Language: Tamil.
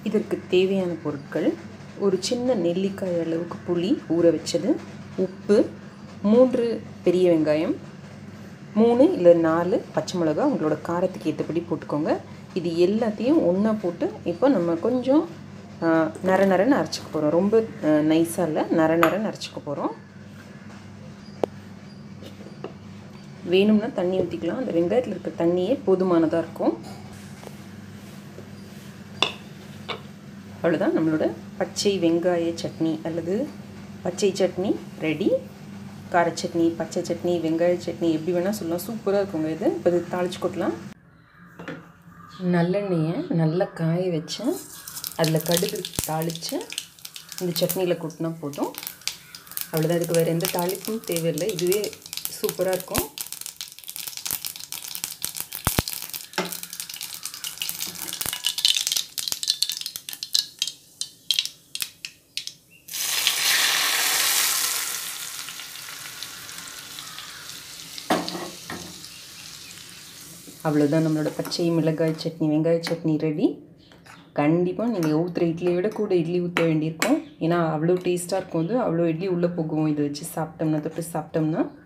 இதற்கு தேவையான பொருட்கள் ஒரு சின்ன நெல்லிக்காய் அளவுக்கு புளி ஊற வச்சது உப்பு மூன்று பெரிய வெங்காயம் மூணு இல்லை நாலு பச்சை மிளகா உங்களோட காரத்துக்கு ஏற்றபடி போட்டுக்கோங்க இது எல்லாத்தையும் ஒன்றா போட்டு இப்போ நம்ம கொஞ்சம் ஆ, நர நரன்னு அரைச்சிக்க போகிறோம் ரொம்ப நைஸாக இல்லை நர நரன்னு அரைச்சிக்க போகிறோம் வேணும்னா தண்ணி ஊற்றிக்கலாம் அந்த வெங்காயத்தில் இருக்க தண்ணியே போதுமானதாக இருக்கும் அவ்வளோதான் நம்மளோட பச்சை வெங்காய சட்னி அல்லது பச்சை சட்னி ரெடி கார சட்னி பச்சை சட்னி வெங்காய சட்னி எப்படி வேணால் சொல்லலாம் சூப்பராக இருக்குங்க இது இப்போ இது தாளிச்சு கொட்டலாம் நல்லெண்ணெயை நல்லா காய வச்சேன் அதில் கடுகு தாளித்து இந்த சட்னியில் கொட்டினா போதும் அவ்வளோதான் இதுக்கு வேறு எந்த தாளிப்பும் தேவையில்லை இதுவே சூப்பராக இருக்கும் அவ்வளோதான் நம்மளோட பச்சை மிளகாய் சட்னி வெங்காய சட்னி ரெடி கண்டிப்பாக நீங்கள் ஊற்றுற இட்லியை விட கூட இட்லி ஊற்ற வேண்டியிருக்கும் ஏன்னா அவ்வளோ டேஸ்ட்டாக இருக்கும் வந்து அவ்வளோ இட்லி உள்ளே போகும் இதை வச்சு சாப்பிட்டோம்னா தொட்டு சாப்பிட்டோம்னா